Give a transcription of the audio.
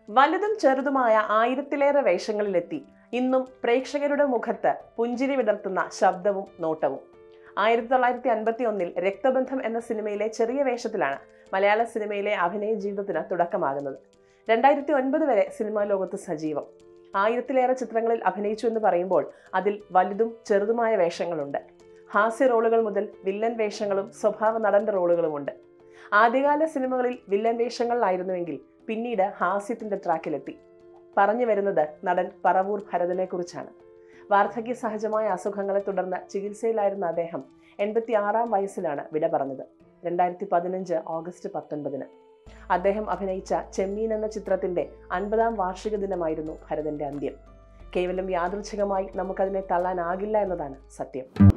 വലുതും ചെറുതുമായ ആയിരത്തിലേറെ വേഷങ്ങളിലെത്തി ഇന്നും പ്രേക്ഷകരുടെ മുഖത്ത് പുഞ്ചിരി വിടർത്തുന്ന ശബ്ദവും നോട്ടവും ആയിരത്തി തൊള്ളായിരത്തി അൻപത്തി ഒന്നിൽ രക്തബന്ധം എന്ന സിനിമയിലെ ചെറിയ വേഷത്തിലാണ് മലയാള സിനിമയിലെ അഭിനയ ജീവിതത്തിന് തുടക്കമാകുന്നത് രണ്ടായിരത്തി ഒൻപത് വരെ സിനിമാ ലോകത്ത് സജീവം ആയിരത്തിലേറെ ചിത്രങ്ങളിൽ അഭിനയിച്ചു എന്ന് പറയുമ്പോൾ അതിൽ വലുതും ചെറുതുമായ വേഷങ്ങളുണ്ട് ഹാസ്യ റോളുകൾ മുതൽ വില്ലൻ വേഷങ്ങളും സ്വഭാവ നടന്റെ റോളുകളുമുണ്ട് ആദ്യകാല സിനിമകളിൽ വില്ലൻ വേഷങ്ങളിലായിരുന്നുവെങ്കിൽ പിന്നീട് ഹാസ്യത്തിന്റെ ട്രാക്കിലെത്തി പറഞ്ഞു വരുന്നത് നടൻ പറവൂർ ഭരതനെ കുറിച്ചാണ് വാർദ്ധക്യ സഹജമായ അസുഖങ്ങളെ തുടർന്ന് ചികിത്സയിലായിരുന്ന അദ്ദേഹം എൺപത്തി ആറാം വയസ്സിലാണ് വിട പറഞ്ഞത് രണ്ടായിരത്തി പതിനഞ്ച് ഓഗസ്റ്റ് പത്തൊൻപതിന് അദ്ദേഹം അഭിനയിച്ച ചെമ്മീൻ എന്ന ചിത്രത്തിന്റെ അൻപതാം വാർഷിക ദിനമായിരുന്നു ഭരതന്റെ അന്ത്യം കേവലം യാദൃച്ഛികമായി നമുക്കതിനെ തള്ളാനാകില്ല എന്നതാണ് സത്യം